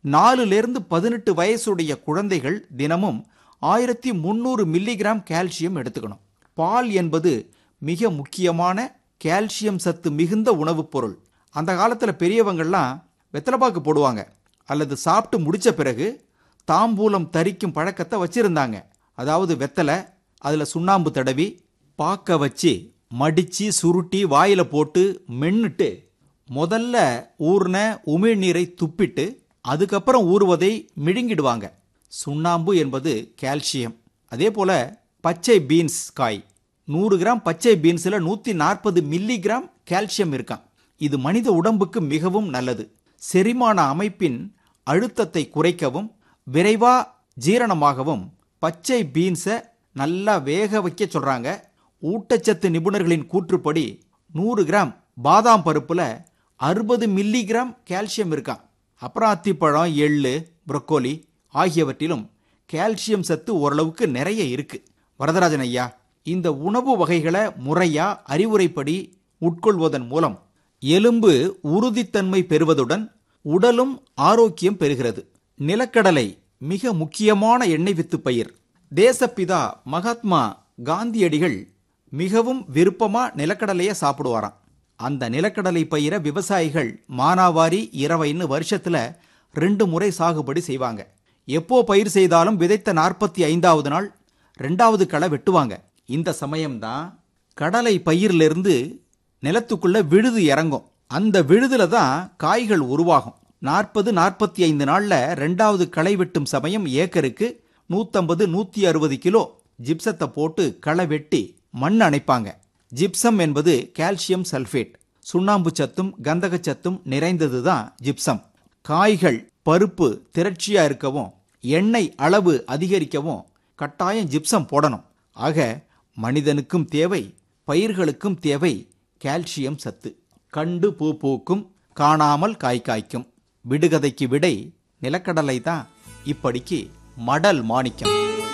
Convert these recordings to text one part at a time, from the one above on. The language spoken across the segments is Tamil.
நாலுலேருந்து பதினெட்டு வயசுடைய குழந்தைகள் தினமும் ஆயிரத்தி முந்நூறு மில்லிகிராம் கால்சியம் எடுத்துக்கணும் பால் என்பது மிக முக்கியமான கால்சியம் சத்து மிகுந்த உணவுப் பொருள் அந்த காலத்தில் பெரியவங்கள்லாம் வெத்தலைப்பாக்கு போடுவாங்க அல்லது சாப்பிட்டு முடிச்ச பிறகு தாம்பூலம் தரிக்கும் பழக்கத்தை வச்சிருந்தாங்க அதாவது வெத்தலை அதில் சுண்ணாம்பு தடவி பாக்க வச்சு மடிச்சு சுருட்டி வாயில போட்டு மென்னுட்டு முதல்ல ஊர்ன உமிழ்நீரை துப்பிட்டு அதுக்கப்புறம் ஊறுவதை மிழுங்கிடுவாங்க சுண்ணாம்பு என்பது கால்சியம் அதே போல பச்சை பீன்ஸ் காய் நூறு கிராம் பச்சை பீன்ஸில் நூற்றி நாற்பது மில்லிகிராம் கால்சியம் இருக்கான் இது மனித உடம்புக்கு மிகவும் நல்லது செரிமான அமைப்பின் அழுத்தத்தை குறைக்கவும் விரைவா ஜீரணமாகவும் பச்சை பீன்ஸை நல்லா வேக வைக்க சொல்றாங்க ஊட்டச்சத்து நிபுணர்களின் கூற்றுப்படி நூறு கிராம் பாதாம் பருப்புல அறுபது மில்லிகிராம் கால்சியம் இருக்கான் அப்புறம் அத்திப்பழம் எள்ளு புரக்கோலி ஆகியவற்றிலும் கால்சியம் சத்து ஓரளவுக்கு நிறைய இருக்கு வரதராஜன் ஐயா இந்த உணவு வகைகளை முறையா அறிவுரைப்படி உட்கொள்வதன் மூலம் எலும்பு உறுதித்தன்மை பெறுவதுடன் உடலும் ஆரோக்கியம் பெறுகிறது நிலக்கடலை மிக முக்கியமான எண்ணெய் வித்து பயிர் தேசப்பிதா மகாத்மா காந்தியடிகள் மிகவும் விருப்பமா நிலக்கடலையை சாப்பிடுவாராம் அந்த நிலக்கடலை பயிரை விவசாயிகள் மானாவாரி இரவைன்னு வருஷத்துல ரெண்டு முறை சாகுபடி செய்வாங்க எப்போ பயிர் செய்தாலும் விதைத்த நாற்பத்தி ஐந்தாவது நாள் ரெண்டாவது களை வெட்டுவாங்க இந்த சமயம்தான் கடலை பயிரிலிருந்து நிலத்துக்குள்ள விழுது இறங்கும் அந்த விழுதுல தான் காய்கள் உருவாகும் நாற்பது நாற்பத்தி ஐந்து நாள்ல ரெண்டாவது களை வெட்டும் சமயம் ஏக்கருக்கு நூத்தம்பது நூத்தி அறுபது கிலோ ஜிப்சத்தை போட்டு களை வெட்டி மண் அணைப்பாங்க ஜிப்சம் என்பது கால்சியம் சல்ஃபேட் சுண்ணாம்பு சத்தும் கந்தக சத்தும் நிறைந்தது தான் ஜிப்சம் காய்கள் பருப்பு திரட்சியா இருக்கவும் எண்ணெய் அளவு அதிகரிக்கவும் கட்டாயம் ஜிப்சம் போடணும் ஆக மனிதனுக்கும் தேவை பயிர்களுக்கும் தேவை கால்சியம் சத்து கண்டு பூ பூக்கும் காணாமல் காய் காய்க்கும் விடுகதைக்கு விடை நிலக்கடலை தான் இப்படிக்கு மடல் மாணிக்கம்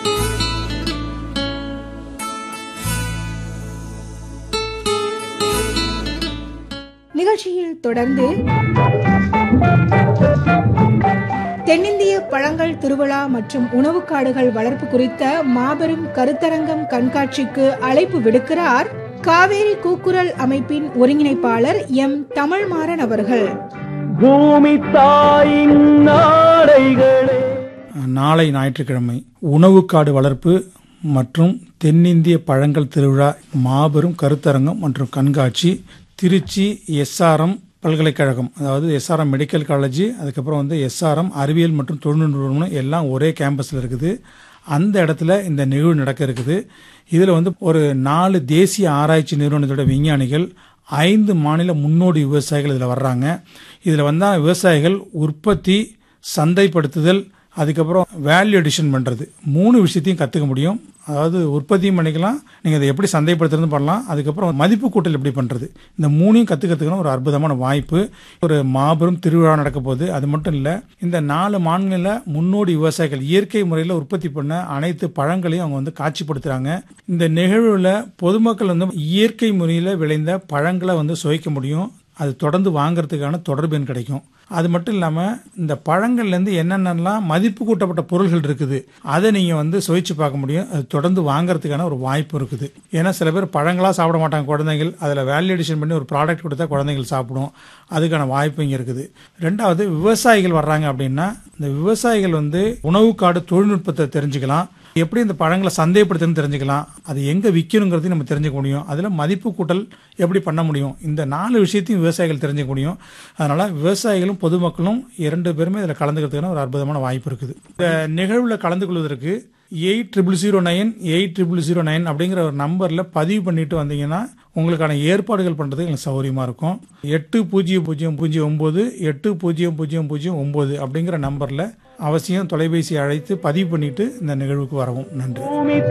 நிகழ்ச்சியில் தொடர்ந்து தென்னிந்திய பழங்கள் திருவிழா மற்றும் உணவுக் காடுகள் வளர்ப்பு குறித்த மாபெரும் கருத்தரங்கம் கண்காட்சிக்கு அழைப்பு விடுக்கிறார் காவேரி கூக்குரல் அமைப்பின் ஒருங்கிணைப்பாளர் எம் தமிழ்மாறன் அவர்கள் பூமி தாயின் நாடைகளே நாளை ஞாயிற்றுக்கிழமை உணவுக்காடு வளர்ப்பு மற்றும் தென்னிந்திய பழங்கள் திருவிழா மாபெரும் கருத்தரங்கம் மற்றும் கண்காட்சி திருச்சி எஸ்ஆர்எம் பல்கலைக்கழகம் அதாவது எஸ்ஆர்எம் மெடிக்கல் காலேஜ் அதுக்கப்புறம் வந்து எஸ்ஆர்எம் அறிவியல் மற்றும் தொழில்நுட்ப நிறுவனம் எல்லாம் ஒரே கேம்பஸில் இருக்குது அந்த இடத்துல இந்த நிகழ்வு நடக்க இருக்குது இதில் வந்து ஒரு நாலு தேசிய ஆராய்ச்சி நிறுவனத்தோட விஞ்ஞானிகள் ஐந்து மாநில முன்னோடி விவசாயிகள் இதில் வர்றாங்க இதில் வந்தால் விவசாயிகள் உற்பத்தி சந்தைப்படுத்துதல் அதுக்கப்புறம் வேல்யூ அடிஷன் பண்ணுறது மூணு விஷயத்தையும் கற்றுக்க முடியும் அதாவது உற்பத்தியும் பண்ணிக்கலாம் நீங்கள் அதை எப்படி சந்தைப்படுத்துறது பண்ணலாம் அதுக்கப்புறம் மதிப்பு கூட்டல் எப்படி பண்ணுறது இந்த மூணையும் கற்றுக்கிறதுக்கான ஒரு அற்புதமான வாய்ப்பு ஒரு மாபெரும் திருவிழா நடக்க போகுது அது மட்டும் இல்லை இந்த நாலு மாநில முன்னோடி விவசாயிகள் இயற்கை முறையில் உற்பத்தி பண்ண அனைத்து பழங்களையும் அவங்க வந்து காட்சிப்படுத்துகிறாங்க இந்த நிகழ்வில் பொதுமக்கள் வந்து இயற்கை முறையில் விளைந்த பழங்களை வந்து சுவைக்க முடியும் அது தொடர்ந்து வாங்குறதுக்கான தொடர்பு எண் கிடைக்கும் அது மட்டும் இல்லாமல் இந்த பழங்கள்லேருந்து என்னென்னலாம் மதிப்பு கூட்டப்பட்ட பொருள்கள் இருக்குது அதை நீங்கள் வந்து சுவைச்சு பார்க்க முடியும் அது தொடர்ந்து வாங்குறதுக்கான ஒரு வாய்ப்பு இருக்குது ஏன்னா சில பேர் பழங்களாக சாப்பிட மாட்டாங்க குழந்தைகள் அதில் வேல்யூ அடிஷன் பண்ணி ஒரு ப்ராடக்ட் கொடுத்தா குழந்தைகள் சாப்பிடும் அதுக்கான வாய்ப்பு இங்கே இருக்குது ரெண்டாவது விவசாயிகள் வர்றாங்க அப்படின்னா இந்த விவசாயிகள் வந்து உணவுக்காடு தொழில்நுட்பத்தை தெரிஞ்சுக்கலாம் எப்படி இந்த பழங்களை சந்தைப்படுத்துன்னு தெரிஞ்சுக்கலாம் அது எங்கே விற்கணுங்கிறதையும் நம்ம தெரிஞ்சுக்க முடியும் அதில் மதிப்பு கூட்டல் எப்படி பண்ண முடியும் இந்த நாலு விஷயத்தையும் விவசாயிகள் தெரிஞ்சுக்க முடியும் அதனால் விவசாயிகளும் பொதுமக்களும் இரண்டு பேருமே இதில் கலந்துக்கிறதுக்கான ஒரு அற்புதமான வாய்ப்பு இருக்குது இந்த நிகழ்வில் கலந்து கொள்வதற்கு eight triple zero nine eight triple zero nine அப்படிங்கிற ஒரு நம்பரில் பதிவு பண்ணிட்டு வந்தீங்கன்னா உங்களுக்கான ஏற்பாடுகள் பண்ணுறதுக்கு எங்களுக்கு சௌகரியமாக இருக்கும் எட்டு பூஜ்ஜியம் பூஜ்ஜியம் பூஜ்ஜியம் ஒம்பது எட்டு பூஜ்ஜியம் பூஜ்ஜியம் பூஜ்ஜியம் ஒம்பது அப்படிங்கிற நம்பரில் அவசியம் தொலைபேசி அழைத்து பதிவு பண்ணிட்டு இந்த நிகழ்வுக்கு வரவும் நன்றி பூமி